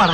நிஜமாடா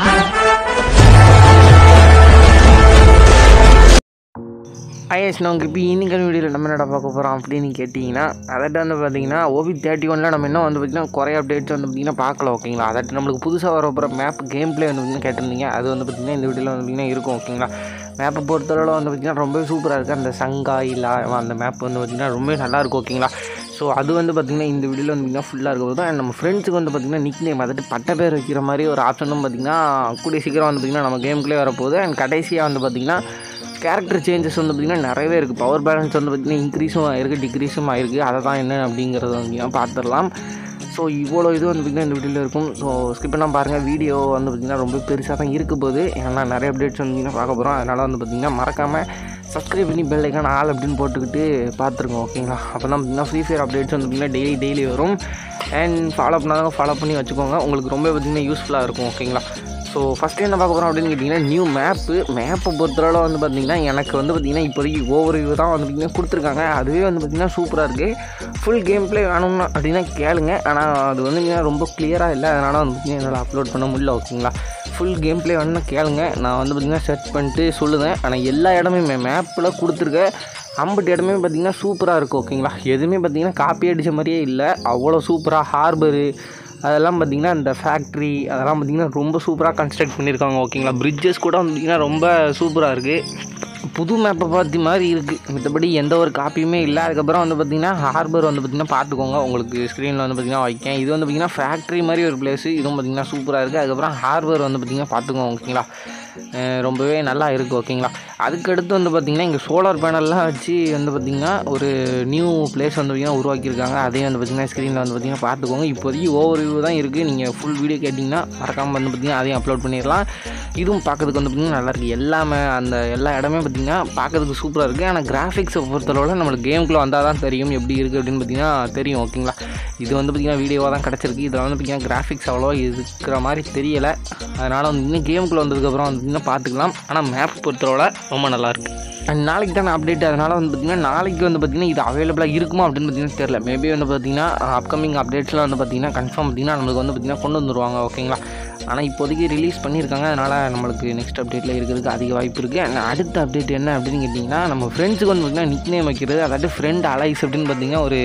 IS நமக்கு இப்போ இன்னைக்கான வீடியோவில் நம்ம என்னடா பார்க்க போகிறோம் அப்படின்னு கேட்டிங்கன்னா அதட்ட வந்து பார்த்தீங்கன்னா ஓபி தேர்ட்டி ஒனில் நம்ம இன்னும் வந்து பார்த்திங்கன்னா குறைய அப்டேட்ஸ் வந்து பார்த்திங்கன்னா பார்க்கல ஓகேங்களா அதட்டு நம்மளுக்கு புதுசாக வர போகிற மேப் கேம் ப்ளே வந்து பார்த்திங்கன்னா கேட்டிருந்தீங்க அது வந்து பார்த்திங்கன்னா இந்த வீடியோவில் வந்து பார்த்திங்கன்னா இருக்கும் ஓகேங்களா மேப்பை பொறுத்தளவில் வந்து பார்த்திங்கன்னா ரொம்பவே சூப்பராக இருக்குது அந்த சங்கா இல்லை அந்த மேப் வந்து பார்த்திங்கன்னா ரொம்பவே நல்லா இருக்கும் ஓகேங்களா ஸோ அது வந்து பார்த்திங்கன்னா இந்த வீடியோவில் வந்து பார்த்திங்கன்னா ஃபுல்லாக இருக்க போது அண்ட் நம்ம ஃப்ரெண்ட்ஸுக்கு வந்து பார்த்திங்கன்னா நிக் நேம் அதாவது பட்ட பேர் வைக்கிற மாதிரி ஒரு ஆப்ஷனும் பார்த்திங்கன்னா கூடிய சீக்கிரம் வந்து பார்த்திங்கன்னா நம்ம கேமுக்குள்ளே வரப்போகுது அண்ட் கடைசியாக வந்து பார்த்திங்கன்னா கேரக்டர் சேஞ்சஸ் வந்து பார்த்திங்கன்னா நிறையவே இருக்குது பவர் பேலன்ஸ் வந்து பார்த்திங்கன்னா இன்க்ரீஸும் ஆயிருக்கு டிக்ரீஸும் ஆயிருக்கு அதை தான் என்ன அப்படிங்கிறத வந்து பார்த்துடலாம் ஸோ இவ்வளோ இது வந்து பார்த்திங்கன்னா இந்த வீடியோவில் இருக்கும் ஸோ ஸ்கிப் பண்ணால் பாருங்கள் வீடியோ வந்து பார்த்திங்கன்னா ரொம்ப பெருசாக தான் இருக்க போகுது ஏன்னா நிறைய அப்டேட்ஸ் வந்து பார்த்திங்கன்னா பார்க்க போகிறோம் அதனால் வந்து பார்த்திங்கன்னா மறக்காமல் சப்ஸ்கிரைப் பண்ணி பெல் ஐக்கான ஆள் அப்படின்னு போட்டுக்கிட்டு பார்த்துருங்க ஓகேங்களா அப்போ தான் பார்த்திங்கன்னா ஃப்ரீ ஃபயர் அப்டேட்ஸ் வந்து பார்த்திங்கன்னா டெய்லி டெய்லி வரும் அண்ட் ஃபாலோ பண்ணாதவங்க ஃபாலோ பண்ணி வச்சுக்கோங்க உங்களுக்கு ரொம்ப பார்த்திங்கன்னா யூஸ்ஃபுல்லாக இருக்கும் ஓகேங்களா ஸோ ஃபஸ்ட்டு என்ன பார்க்க போகிறோம் அப்படின்னு கேட்டிங்கன்னா நியூ மேப்பு மேப்பை பொறுத்தளவு வந்து பார்த்திங்கன்னா எனக்கு வந்து பார்த்திங்கன்னா இப்போதைக்கு ஓவர் வியூ தான் வந்து பார்த்திங்கன்னா கொடுத்துருக்காங்க அதுவே வந்து பார்த்திங்கன்னா சூப்பராக இருக்குது ஃபுல் கேம் ப்ளே வேணும்னா அப்படின்னா கேளுங்க ஆனால் அது வந்து பார்த்திங்கன்னா ரொம்ப கிளியராக இல்லை அதனால் வந்து பார்த்திங்கன்னா என்னால் அப்லோட் பண்ண முடியல ஓகேங்களா ஃபுல் கேம் ப்ளே வேணும்னா கேளுங்க நான் வந்து பார்த்திங்கன்னா செர்ச் பண்ணிட்டு சொல்லுவேன் ஆனால் எல்லா இடமே மேப்பில் கொடுத்துருக்க ஐம்பது இடமே பார்த்திங்கன்னா சூப்பராக இருக்கும் ஓகேங்களா எதுவுமே பார்த்திங்கன்னா காப்பி அடித்த மாதிரியே இல்லை அவ்வளோ சூப்பராக ஹார்பரு அதெல்லாம் பார்த்திங்கன்னா இந்த ஃபேக்ட்ரி அதெல்லாம் பார்த்திங்கன்னா ரொம்ப சூப்பராக கன்ஸ்ட்ரக்ட் பண்ணியிருக்காங்க ஓகேங்களா பிரிட்ஜஸ் கூட பார்த்திங்கன்னா ரொம்ப சூப்பராக இருக்குது புது மேப்பை பார்த்தி மாதிரி இருக்குது மற்றபடி எந்த ஒரு காப்பியுமே இல்லை அதுக்கப்புறம் வந்து பார்த்திங்கன்னா ஹார்பர் வந்து பார்த்திங்கன்னா பார்த்துக்கோங்க உங்களுக்கு ஸ்க்ரீனில் வந்து பார்த்திங்கன்னா வைக்கேன் இது வந்து பார்த்திங்கன்னா ஃபேக்ட்ரி மாதிரி ஒரு பிளேஸு இதுவும் பார்த்திங்கன்னா சூப்பராக இருக்குது அதுக்கப்புறம் ஹார்பர் வந்து பார்த்திங்கன்னா பார்த்துக்கோங்க ஓகேங்களா அஹ் ரொம்பவே நல்லா இருக்குது ஓகேங்களா அதுக்கடுத்து வந்து பார்த்திங்கன்னா இங்கே சோலார் பேனல்லாம் வச்சு வந்து பார்த்திங்கன்னா ஒரு நியூ பிளேஸ் வந்து பார்த்திங்கன்னா உருவாக்கியிருக்காங்க அதையும் வந்து பார்த்திங்கன்னா ஸ்க்ரீனில் வந்து பார்த்திங்கன்னா பார்த்துக்கோங்க இப்போதைக்கு ஓவர் வியூ தான் இருக்குது நீங்கள் ஃபுல் வீடியோ கேட்டிங்கன்னா மறக்காமல் வந்து பார்த்திங்கன்னா அதையும் அப்லோட் பண்ணிடலாம் இதுவும் பார்க்கறதுக்கு வந்து பார்த்திங்கன்னா நல்லாயிருக்கு எல்லாமே அந்த எல்லா இடமே பார்த்திங்கன்னா பார்க்கறதுக்கு சூப்பராக இருக்குது ஆனால் கிராஃபிக்ஸை பொறுத்தளவில் நம்மளுக்கு கேமுக்குள்ளே வந்தால் தான் தெரியும் எப்படி இருக்குது அப்படின்னு பார்த்திங்கன்னா தெரியும் ஓகேங்களா இது வந்து பார்த்திங்கன்னா வீடியோவாக தான் கிடச்சிருக்கு இதில் வந்து பார்த்திங்கன்னா கிராஃபிக்ஸ் அவ்வளோ இருக்கிற மாதிரி தெரியலை அதனால் வந்து இன்னும் கேமுக்குள்ளே வந்ததுக்கப்புறம் வந்து பார்த்திங்கன்னா பார்த்துக்கலாம் ஆனால் மேப் பொறுத்தளவில் ரொம்ப நல்லாயிருக்கு அண்ட் நாளைக்கு தான் அப்டேட் அதனால் வந்து பார்த்திங்கன்னா நாளைக்கு வந்து பார்த்திங்கன்னா இது அவைலபிளாக இருக்குமா அப்படின்னு பார்த்திங்கன்னா தெரியல மேபி வந்து பார்த்திங்கன்னா அப்கமிங் அப்டேட்ஸ்லாம் வந்து பார்த்திங்கன்னா கன்ஃபார்ம் பார்த்திங்கன்னா நம்மளுக்கு வந்து பார்த்திங்கன்னா கொண்டு வந்துருவாங்க ஓகேங்களா ஆனால் இப்போதைக்கு ரிலீஸ் பண்ணியிருக்காங்க அதனால் நம்மளுக்கு நெக்ஸ்ட் அப்டேட்டில் இருக்கிறதுக்கு அதிக வாய்ப்பு இருக்குது அண்ட் அடுத்த அப்டேட் என்ன அப்படின்னு கேட்டிங்கன்னா நம்ம ஃப்ரெண்ட்ஸுக்கு வந்து பார்த்திங்கன்னா நிக் நேம் வைக்கிறது அதாவது ஃப்ரெண்ட் அலைஸ் அப்படின்னு பார்த்திங்கன்னா ஒரு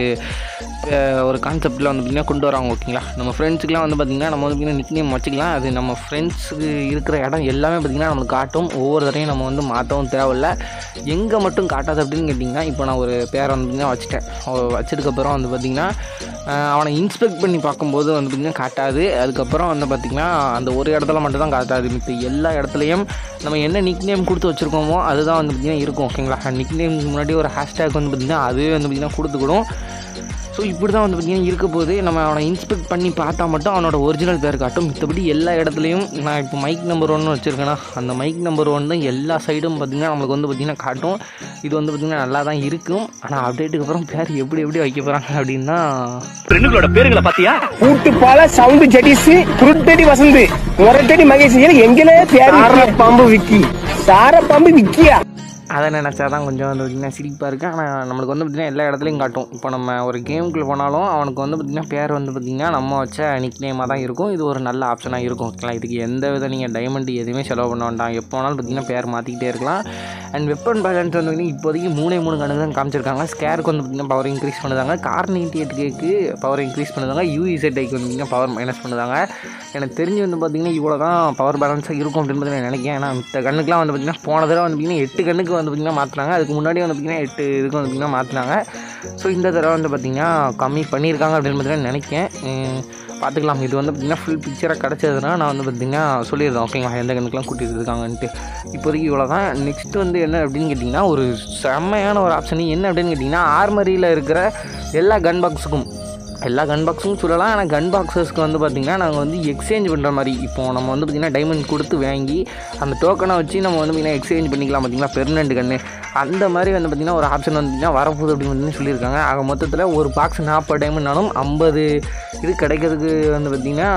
அஹ், ஒரு கான்செப்ட்டில் வந்து பார்த்திங்கன்னா கொண்டு வராங்க ஓகேங்களா நம்ம ஃப்ரெண்ட்ஸுக்குலாம் வந்து பார்த்திங்கன்னா நம்ம வந்து பார்த்திங்கன்னா நிக் நேம் வச்சுக்கலாம் அது நம்ம ஃப்ரெண்ட்ஸுக்கு இருக்கிற இடம் எல்லாமே பார்த்திங்கன்னா நம்மளுக்கு காட்டும் ஒவ்வொரு தடையும் நம்ம வந்து மாற்றவும் தேவையில்ல எங்கே மட்டும் காட்டாது அப்படின்னு கேட்டிங்கன்னா இப்போ நான் ஒரு பேரை வந்து பார்த்திங்கன்னா வச்சுட்டேன் அவ- வச்சதுக்கப்புறம் வந்து பார்த்திங்கன்னா அஹ், அவனை இன்ஸ்பெக்ட் பண்ணி பார்க்கும்போது வந்து பார்த்திங்கன்னா காட்டாது அதுக்கப்புறம் வந்து பார்த்திங்கன்னா அந்த ஒரு இடத்துல மட்டும் தான் காட்டாது மித்த எல்லா இடத்துலையும் நம்ம என்ன நிக் நேம் கொடுத்து வச்சுருக்கோமோ அதுதான் வந்து பார்த்திங்கன்னா இருக்கும் ஓகேங்களா நிக் நேமுக்கு முன்னாடி ஒரு ஹேஷ்டேக் வந்து பார்த்திங்கன்னா அதுவே வந்து பார்த்திங்கன்னா கொடுத்துக்கிடும் ஸோ இப்படி தான் வந்து பார்த்திங்கன்னா இருக்க போது நம்ம அவனை இன்ஸ்பெக்ட் பண்ணி பார்த்தா மட்டும் அவனோட ஒரிஜினல் பேர் காட்டும் மித்தபடி எல்லா இடத்துலையும் நான் இப்போ மைக் நம்பர் ஒன்று வச்சுருக்கேன்னா அந்த மைக் நம்பர் ஒன் தான் எல்லா சைடும் பார்த்திங்கன்னா நம்மளுக்கு வந்து பார்த்திங்கன்னா காட்டும் இது வந்து பார்த்திங்கன்னா நல்லா தான் இருக்கும் ஆனால் அப்டேட்டுக்கு அப்புறம் பேர் எப்படி எப்படி வைக்க போகிறாங்க அப்படின்னா ஃப்ரெண்டுகளோட பேருங்களை பாத்தியா கூட்டுப்பால சவுண்டு ஜடிசு குருத்தடி வசந்து முரட்டடி மகேஷ் எனக்கு எங்கிலே பேரு பாம்பு விக்கி சார பாம்பு விக்கியா அதை நினச்சா தான் கொஞ்சம் வந்து பார்த்திங்கன்னா சிரிப்பாக இருக்குது ஆனால் நம்மளுக்கு வந்து பார்த்திங்கன்னா எல்லா இடத்துலையும் காட்டும் இப்போ நம்ம ஒரு கேமுக்குள்ளே போனாலும் அவனுக்கு வந்து பார்த்திங்கன்னா பேர் வந்து பார்த்திங்கன்னா நம்ம வச்ச நிக் நேமாக தான் இருக்கும் இது ஒரு நல்ல ஆப்ஷனாக இருக்கும் ஓகேங்களா இதுக்கு எந்த வித நீங்கள் டைமண்ட் எதுவுமே செலவு பண்ண வேண்டாம் எப்போ வேணாலும் பார்த்திங்கன்னா பேர் மாற்றிக்கிட்டே இருக்கலாம் அண்ட் வெப்பன் பேலன்ஸ் வந்து பார்த்திங்கன்னா இப்போதைக்கு மூணே மூணு கணக்கு தான் காமிச்சிருக்காங்க ஸ்கேருக்கு வந்து பார்த்திங்கன்னா பவர் இன்க்ரீஸ் பண்ணுதாங்க கார் நைன்டி எயிட் கேக்கு பவர் இன்க்ரீஸ் பண்ணுதாங்க யூஇசெட்ஐக்கு வந்து பார்த்திங்கன்னா பவர் மைனஸ் பண்ணுதாங்க எனக்கு தெரிஞ்சு வந்து பார்த்திங்கன்னா இவ்வளோ தான் பவர் பேலன்ஸாக இருக்கும் அப்படின்னு பார்த்து நான் நினைக்கிறேன் ஏன்னா மித்த கண்ணுக்குலாம் வந்து பார்த்திங்கன்னா போன தடவை வந்து பார்த்திங்கன்னா எட்டு கண்ணுக்கு வந்து பார்த்திங்கன்னா மாற்றினாங்க அதுக்கு முன்னாடி வந்து பார்த்திங்கன்னா எட்டு இதுக்கு வந்து பார்த்திங்கன்னா மாற்றினாங்க ஸோ இந்த தடவை வந்து பார்த்திங்கன்னா கம்மி பண்ணியிருக்காங்க அப்படின்னு பார்த்திங்கன்னா நினைக்கிறேன் உம், பார்த்துக்கலாம் இது வந்து பார்த்திங்கன்னா ஃபுல் பிக்சராக கிடச்சதுன்னா நான் வந்து பார்த்திங்கன்னா சொல்லிடுறேன் ஓகேங்களா எந்த கண்ணுக்குலாம் கூட்டிகிட்டு இருக்காங்கன்ட்டு இப்போதைக்கு இவ்வளோ தான் நெக்ஸ்ட் வந்து என்ன அப்படின்னு கேட்டிங்கன்னா ஒரு செம்மையான ஒரு ஆப்ஷன் என்ன அப்படின்னு கேட்டிங்கன்னா ஆர்மரியில் இருக்கிற எல்லா கன் பாக்ஸுக்கும் எல்லா கன் பாக்ஸும் சொல்லலாம் ஆனால் கன் பாக்ஸஸ்க்கு வந்து பார்த்திங்கன்னா நாங்கள் வந்து எக்ஸ்சேஞ்ச் பண்ணுற மாதிரி இப்போ நம்ம வந்து பார்த்திங்கன்னா டைமண்ட் கொடுத்து வாங்கி அந்த டோக்கனை வச்சு நம்ம வந்து பார்த்திங்கன்னா எக்ஸ்சேஞ்ச் பண்ணிக்கலாம் பார்த்திங்களா பெர்மனெண்ட் கன்று அந்த மாதிரி வந்து பார்த்திங்கன்னா ஒரு ஆப்ஷன் வந்து பார்த்திங்கன்னா வரப்போகுது அப்படின்னு வந்து சொல்லியிருக்காங்க ஆக மொத்தத்தில் ஒரு பாக்ஸ் நாற்பது டைமண்ட்னாலும் ஐம்பது இது கிடைக்கிறதுக்கு வந்து பார்த்திங்கன்னா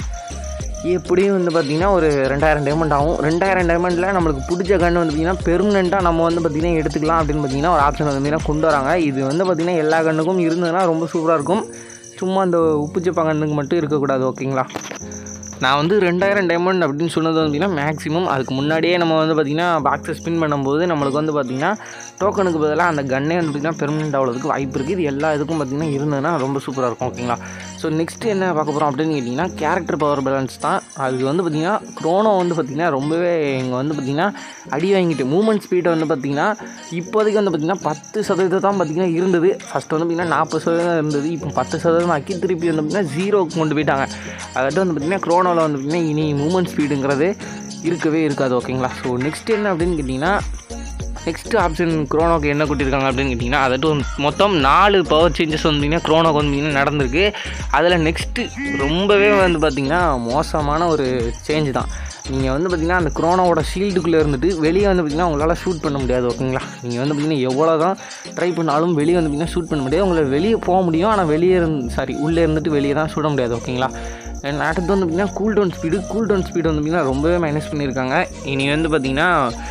எப்படியும் வந்து பார்த்திங்கன்னா ஒரு ரெண்டாயிரம் டைமண்ட் ஆகும் ரெண்டாயிரம் டைமண்டில் நம்மளுக்கு பிடிச்ச கன்று வந்து பார்த்திங்கன்னா பெர்மனெண்ட்டாக நம்ம வந்து பார்த்திங்கன்னா எடுத்துக்கலாம் அப்படின்னு பார்த்திங்கன்னா ஒரு ஆப்ஷன் வந்து பார்த்திங்கன்னா கொண்டு வராங்க இது வந்து பார்த்திங்கன்னா எல்லா கண்ணுக்கும் இருந்ததுன்னா ரொம்ப சூப்பராக இருக்கும் சும்மா அந்த உப்பு சப்பா கண்ணுக்கு மட்டும் இருக்கக்கூடாது ஓகேங்களா நான் வந்து ரெண்டாயிரம் டைமண்ட் அப்படின்னு சொன்னது வந்து பார்த்திங்கன்னா மேக்ஸிமம் அதுக்கு முன்னாடியே நம்ம வந்து பார்த்திங்கன்னா பாக்ஸை ஸ்பின் பண்ணும்போது நம்மளுக்கு வந்து பார்த்திங்கன்னா டோக்கனுக்கு பதிலாக அந்த கன்னே வந்து பார்த்திங்கன்னா பெர்மனெண்ட் ஆகிறதுக்கு வாய்ப்பு இருக்குது இது எல்லா இதுக்கும் பார்த்திங்கன்னா இருந்ததுன்னா ரொம்ப சூப்பராக இருக்கும் ஓகேங்களா ஸோ நெக்ஸ்ட்டு என்ன பார்க்க போகிறோம் அப்படின்னு கேட்டிங்கன்னா கேரக்டர் பவர் பேலன்ஸ் தான் அது வந்து பார்த்திங்கன்னா க்ரோனோ வந்து பார்த்திங்கன்னா ரொம்பவே இங்கே வந்து பார்த்திங்கன்னா அடி வாங்கிட்டு மூமெண்ட் ஸ்பீடை வந்து பார்த்திங்கன்னா இப்போதைக்கு வந்து பார்த்திங்கன்னா பத்து சதவீதம் தான் பார்த்திங்கன்னா இருந்தது ஃபஸ்ட்டு வந்து பார்த்திங்கன்னா நாற்பது சதவீதம் இருந்தது இப்போ பத்து சதவீதம் ஆக்கி திருப்பி வந்து பார்த்திங்கன்னா ஜீரோக்கு கொண்டு போயிட்டாங்க அதாவது வந்து பார்த்திங்கன்னா க்ரோனோவில் வந்து பார்த்திங்கன்னா இனி மூமெண்ட் ஸ்பீடுங்கிறது இருக்கவே இருக்காது ஓகேங்களா ஸோ நெக்ஸ்ட் என்ன அப்படின்னு கேட்டிங்கன்னா நெக்ஸ்ட் ஆப்ஷன் க்ரோனோக்கு என்ன கொடுத்துருக்காங்க அப்படின்னு கேட்டிங்கன்னா அதாட்டு மொத்தம் நாலு பவர் சேஞ்சஸ் வந்தீங்கன்னா க்ரோனோக்கு வந்து பார்த்திங்கன்னா நடந்திருக்கு அதில் நெக்ஸ்ட்டு ரொம்பவே வந்து பார்த்திங்கன்னா மோசமான ஒரு சேஞ்ச் தான் நீங்கள் வந்து பார்த்திங்கன்னா அந்த க்ரோனோவோட ஷீல்டுக்குள்ளே இருந்துட்டு வெளியே வந்து பார்த்திங்கன்னா உங்களால் ஷூட் பண்ண முடியாது ஓகேங்களா நீங்கள் வந்து பார்த்திங்கன்னா எவ்வளோ தான் ட்ரை பண்ணாலும் வெளியே வந்து பார்த்திங்கன்னா ஷூட் பண்ண முடியாது உங்களை வெளியே போக முடியும் ஆனால் வெளியே இருந்து சாரி உள்ளே இருந்துட்டு வெளியே தான் சுட முடியாது ஓகேங்களா And அடுத்து வந்து பார்த்திங்கன்னா cool down speed cool down speed வந்து பார்த்திங்கன்னா ரொம்பவே மைனஸ் பண்ணியிருக்காங்க இனி வந்து பார்த்திங்கன்னா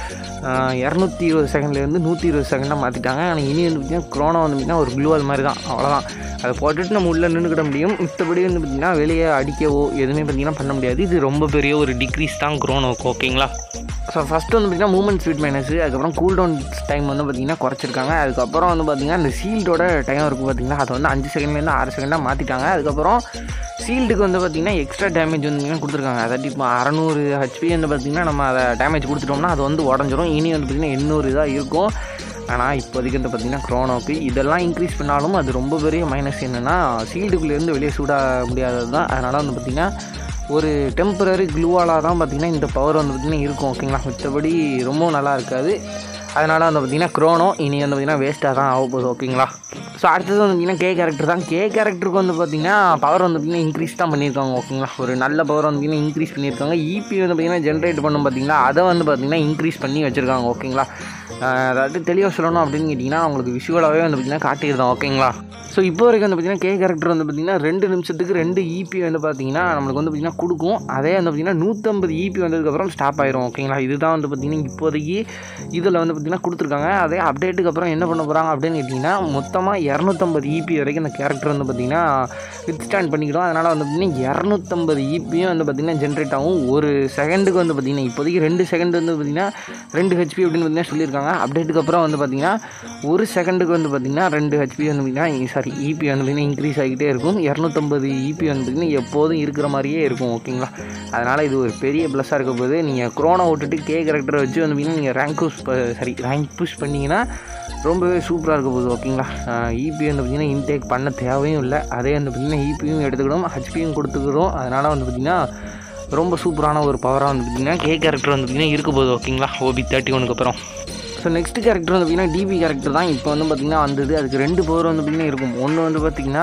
இரநூத்தி இருபது செகண்ட்லேருந்து நூற்றி இருபது செகண்டாக மாற்றிட்டாங்க ஆனால் இனி வந்து பார்த்திங்கன்னா க்ரோனோ வந்து பார்த்திங்கன்னா ஒரு க்ளூ அது மாதிரி தான் அவ்வளோதான் அதை போட்டுட்டு நம்ம உள்ளே நின்றுக்கிட முடியும் மித்தபடி வந்து பார்த்திங்கன்னா வெளியே அடிக்கவோ எதுவுமே பார்த்திங்கன்னா பண்ண முடியாது இது ரொம்ப பெரிய ஒரு டிக்ரீஸ் தான் க்ரோனோக்கு ஓகேங்களா ஸோ ஃபஸ்ட்டு வந்து பார்த்திங்கன்னா மூமெண்ட் ஸ்பீட் மைனஸ் அதுக்கப்புறம் கூல் டவுன் டைம் வந்து பார்த்திங்கன்னா குறைச்சிருக்காங்க அதுக்கப்புறம் வந்து பார்த்திங்கன்னா அந்த சீல்டோட டைம் இருக்குது பார்த்திங்கன்னா அதை வந்து அஞ்சு செகண்ட்லேருந்து ஆறு செகண்டாக மாற்றிட்டாங்க அதுக்கப்புறம் சீல்டுக்கு வந்து பார்த்திங்கன்னா எக்ஸ்ட்ரா டேமேஜ் வந்து பார்த்திங்கன்னா கொடுத்துருக்காங்க அதாவது இப்போ அறநூறு ஹெச்பி வந்து பார்த்திங்கன்னா நம்ம அதை டேமேஜ் கொடுத்துட்டோம்னா அது வந்து உடஞ்சிரும் இனி வந்து பார்த்திங்கன்னா எண்ணூறு இதாக இருக்கும் ஆனால் இப்போதைக்கு வந்து பார்த்திங்கன்னா க்ரோனோக்கு இதெல்லாம் இன்க்ரீஸ் பண்ணாலும் அது ரொம்ப பெரிய மைனஸ் என்னென்னா சீல்டுக்குள்ளேருந்து வெளியே சூட முடியாதது தான் அதனால் வந்து பார்த்திங்கன்னா ஒரு டெம்பரரி க்ளூவாலாக தான் பார்த்திங்கன்னா இந்த பவர் வந்து பார்த்திங்கன்னா இருக்கும் ஓகேங்களா மித்தபடி ரொம்ப நல்லா இருக்காது அதனால் வந்து பார்த்திங்கன்னா க்ரோனோ இனி வந்து பார்த்திங்கன்னா வேஸ்ட்டாக தான் ஆக போகுது ஓகேங்களா ஸோ அடுத்தது வந்து பார்த்திங்கன்னா கே கேரக்டர் தான் கே கேரக்டருக்கு வந்து பார்த்திங்கன்னா பவர் வந்து பார்த்திங்கன்னா இன்க்ரீஸ் தான் பண்ணியிருக்காங்க ஓகேங்களா ஒரு நல்ல பவர் வந்து பார்த்திங்கன்னா இன்க்ரீஸ் பண்ணியிருக்காங்க இபி வந்து பார்த்திங்கன்னா ஜென்ரேட் பண்ணும் பார்த்திங்களா அதை வந்து பார்த்திங்கன்னா இன்க்ரீஸ் பண்ணி வச்சுருக்காங்க ஓகேங்களா அஹ் அதாவது தெளிவாக சொல்லணும் அப்படின்னு கேட்டிங்கன்னா உங்களுக்கு விஷுவலாகவே வந்து பார்த்திங்கன்னா காட்டியிருந்தோம் ஓகேங்களா ஸோ இப்போ வரைக்கும் வந்து பார்த்திங்கன்னா கே கேரக்டர் வந்து பார்த்திங்கன்னா ரெண்டு நிமிஷத்துக்கு ரெண்டு இபி வந்து பார்த்திங்கன்னா நம்மளுக்கு வந்து பார்த்திங்கன்னா கொடுக்கும் அதே வந்து பார்த்திங்கன்னா நூற்றம்பது இபி வந்ததுக்கப்புறம் ஸ்டாப் ஆயிரும் ஓகேங்களா இதுதான் வந்து பார்த்திங்கன்னா இப்போதைக்கு இதில் வந்து பார்த்திங்கன்னா கொடுத்துருக்காங்க அதே அப்டேட்டுக்கு அப்புறம் என்ன பண்ண போகிறாங்க அப்படின்னு கேட்டிங்கன்னா மொத்தமாக இரநூத்தம்பது இபி வரைக்கும் இந்த கேரக்டர் வந்து பார்த்திங்கன்னா வித் ஸ்டாண்ட் பண்ணிக்கிடும் அதனால் வந்து பார்த்திங்கன்னா இரநூத்தம்பது இபியும் வந்து பார்த்திங்கன்னா ஜென்ரேட் ஆகும் ஒரு செகண்டுக்கு வந்து பார்த்திங்கன்னா இப்போதைக்கு ரெண்டு செகண்ட் வந்து பார்த்திங்கன்னா ரெண்டு ஹெச்பி அப்படின்னு பார்த்திங்கன்னா சொல்லியிருக்காங்க அப்டேட்டுக்கு அப்புறம் வந்து பார்த்திங்கன்னா ஒரு செகண்டுக்கு வந்து பார்த்திங்கன்னா ரெண்டு ஹெச்பி வந்து பார்த்திங்கன்னா சாரி இபி வந்து பார்த்திங்கன்னா இன்க்ரீஸ் ஆகிட்டே இருக்கும் இரநூத்தம்பது இபி வந்து பார்த்திங்கன்னா எப்போதும் இருக்கிற மாதிரியே இருக்கும் ஓகேங்களா அதனால் இது ஒரு பெரிய ப்ளஸ்ஸாக இருக்க போது நீங்கள் க்ரோனை விட்டுட்டு கே கேரக்டரை வச்சு வந்து பார்த்திங்கன்னா நீங்கள் rank push sorry rank push பண்ணிங்கன்னா ரொம்பவே சூப்பராக இருக்க போகுது ஓகேங்களா இபி வந்து பார்த்திங்கன்னா இன்டேக் பண்ண தேவையும் இல்லை அதே வந்து பார்த்திங்கன்னா இபியும் எடுத்துக்கிடும் ஹெச்பியும் கொடுத்துக்கிறோம் அதனால் வந்து பார்த்திங்கன்னா ரொம்ப சூப்பரான ஒரு பவராக வந்து பார்த்திங்கன்னா கே கேரக்டர் வந்து பார்த்திங்கன்னா இருக்க போகுது ஓகேங்களா ஓபி தேர்ட்டி ஒனுக்கு அப்புறம் ஸோ நெக்ஸ்ட் கேரக்டர் வந்து பார்த்திங்கன்னா டிபி கேரக்டர் தான் இப்போ வந்து பார்த்திங்கன்னா வந்தது அதுக்கு ரெண்டு பவர் வந்து பார்த்திங்கன்னா இருக்கும் ஒன்று வந்து பார்த்திங்கன்னா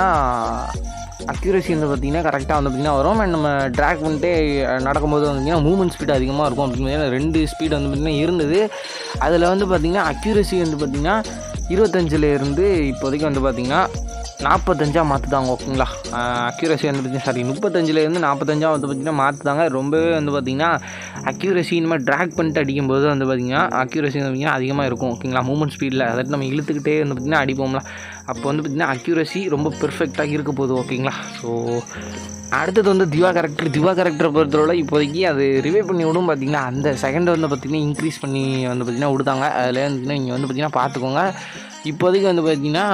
அக்யூரசி வந்து பார்த்திங்கன்னா கரெக்டாக வந்து பார்த்திங்கன்னா வரும் அண்ட் நம்ம ட்ராக் பண்ணிட்டு நடக்கும்போது வந்து பார்த்திங்கன்னா மூவ்மெண்ட் ஸ்பீட் அதிகமாக இருக்கும் அப்படின்னு பார்த்தீங்கன்னா ரெண்டு ஸ்பீட் வந்து பார்த்திங்கன்னா இருந்தது அதில் வந்து பார்த்திங்கன்னா அக்யூரசி வந்து பார்த்திங்கன்னா இருபத்தஞ்சில் இருந்து இப்போதைக்கு வந்து பார்த்திங்கன்னா நாற்பத்தஞ்சாக மாற்றுதாங்க ஓகேங்களா அக்யூரசி வந்து பார்த்திங்கன்னா சாரி முப்பத்தஞ்சிலேருந்து நாற்பத்தஞ்சா வந்து பார்த்திங்கன்னா மாற்றுதாங்க ரொம்பவே வந்து பார்த்திங்கன்னா அக்யூரசி இந்த மாதிரி ட்ராக் பண்ணிட்டு அடிக்கும்போது வந்து பார்த்திங்கன்னா அக்யூரசி வந்து பார்த்திங்கன்னா அதிகமாக இருக்கும் ஓகேங்களா மூமெண்ட் ஸ்பீடில் அதாவது நம்ம இழுத்துக்கிட்டே வந்து பார்த்திங்கன்னா அடிப்போம்ல அப்போ வந்து பார்த்திங்கன்னா அக்யூரசி ரொம்ப பெர்ஃபெக்டாக இருக்க போகுது ஓகேங்களா ஸோ அடுத்தது வந்து திவா கேரக்டர் திவா கேரக்டரை பொறுத்தவரை இப்போதைக்கு அது ரிவே பண்ணி விடும் பார்த்தீங்கன்னா அந்த செகண்ட் வந்து பார்த்திங்கன்னா இன்க்ரீஸ் பண்ணி வந்து பார்த்திங்கன்னா விடுதாங்க அதில் வந்து நீங்கள் வந்து பார்த்திங்கன்னா பார்த்துக்கோங்க இப்போதைக்கு வந்து பார்த்திங்கன்னா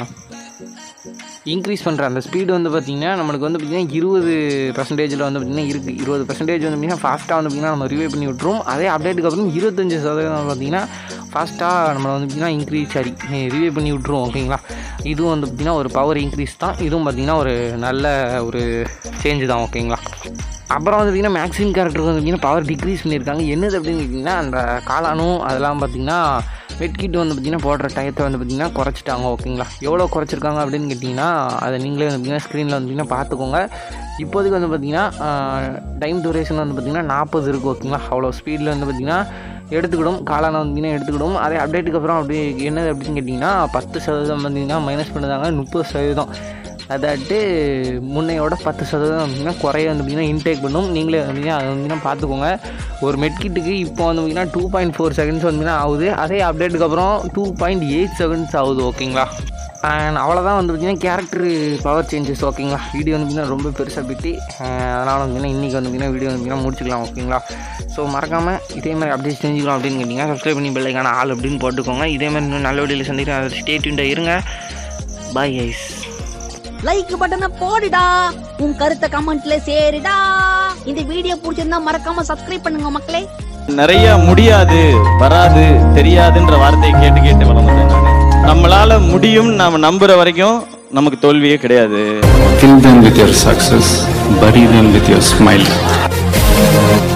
இன்க்ரீஸ் பண்ணுற அந்த ஸ்பீடு வந்து பார்த்திங்கன்னா நம்மளுக்கு வந்து பார்த்திங்கன்னா இருபது பர்சன்டேஜில் வந்து பார்த்திங்கன்னா இருக்குது இருபது பர்சன்டேஜ் வந்து பார்த்திங்கன்னா ஃபாஸ்ட்டாக வந்து பார்த்திங்கன்னா நம்ம ரிவே பண்ணி விட்ருவோம் அதே அப்டேட்டுக்கு அப்புறம் இருபத்தஞ்சி சதவீதம் பார்த்திங்கன்னா ஃபாஸ்ட்டாக நம்ம வந்து பார்த்திங்கன்னா இன்க்ரீஸ் சரி ரிவே பண்ணி விட்ருவோம் ஓகேங்களா இதுவும் வந்து பார்த்திங்கன்னா ஒரு பவர் இன்க்ரீஸ் தான் இதுவும் பார்த்திங்கன்னா ஒரு நல்ல ஒரு சேஞ்சு தான் ஓகேங்களா அப்புறம் வந்து பார்த்திங்கன்னா மேக்ஸிமம் கேரக்டருக்கு வந்து பார்த்திங்கன்னா பவர் டிக்ரீஸ் பண்ணியிருக்காங்க என்னது அப்படின்னு கேட்டிங்கன்னா அந்த காளானும் அதெல்லாம் பார்த்திங்கன்னா வெட்கிட் வந்து பார்த்திங்கன்னா போடுற டயத்தை வந்து பார்த்திங்கன்னா குறைச்சிட்டாங்க ஓகேங்களா எவ்வளோ குறைச்சிருக்காங்க அப்படின்னு கேட்டிங்கன்னா அதை நீங்களே வந்து பார்த்திங்கன்னா ஸ்க்ரீனில் வந்து பார்த்திங்கன்னா பார்த்துக்கோங்க இப்போதைக்கு வந்து பார்த்திங்கன்னா டைம் டூரேஷன் வந்து பார்த்திங்கன்னா நாற்பது இருக்குது ஓகேங்களா அவ்வளோ ஸ்பீடில் வந்து பார்த்திங்கன்னா எடுத்துக்கிடும் காளானை வந்து பார்த்திங்கன்னா எடுத்துக்கிடும் அதே அப்டேட்டுக்கு அப்புறம் அப்படி என்னது அப்படின்னு கேட்டிங்கன்னா பத்து சதவீதம் பார்த்திங்கன்னா மைனஸ் பண்ணுதாங்க முப்பது சதவீதம் அதாட்டு முன்னையோட பத்து சதவீதம் அப்படின்னா குறைய வந்து பார்த்திங்கன்னா இன்டேக் பண்ணும் நீங்களே வந்து அதை வந்து பார்த்துக்கோங்க ஒரு மெட்கிட்டுக்கு இப்போ வந்து பார்த்திங்கன்னா டூ பாயிண்ட் ஃபோர் செகண்ட்ஸ் வந்து ஆகுது அதே அப்டேட்டுக்கு அப்புறம் டூ பாயிண்ட் எயிட் செகண்ட்ஸ் ஆகுது ஓகேங்களா அண்ட் அவ்வளோதான் வந்து பார்த்திங்கன்னா கேரக்டர் பவர் சேஞ்சஸ் ஓகேங்களா வீடியோ வந்து பார்த்திங்கன்னா ரொம்ப பெருசாக போயிட்டு அதனால் வந்து பார்த்திங்கன்னா இன்றைக்கி வந்து பார்த்திங்கன்னா வீடியோ வந்து பார்த்திங்கன்னா முடிச்சுக்கலாம் ஓகேங்களா ஸோ மறக்காமல் இதே மாதிரி அப்டேட் தெரிஞ்சுக்கலாம் அப்படின்னு கேட்டிங்கன்னா சப்ஸ்கிரைப் பண்ணி பெல்லைக்கான ஆள் அப்படின்னு போட்டுக்கோங்க இதே மாதிரி இன்னும் நல்ல வீடியோவில் சந்திக்கிறேன் ஸ்டேட்யூண்டாக இருங்க பாய் ஐஸ் லைக் பட்டனை போடுடா உன் கருத்தை கமெண்ட்ல சேருடா இந்த வீடியோ பிடிச்சிருந்தா மறக்காம சப்ஸ்கிரைப் பண்ணுங்க மக்களே நிறைய முடியாது வராது தெரியாதுன்ற வார்த்தையை கேட்டு கேட்டு வளர்ந்தேன் நான் நம்மளால முடியும் நாம நம்புற வரைக்கும் நமக்கு தோல்வியே கிடையாது Kill them with your success, bury them with your smile.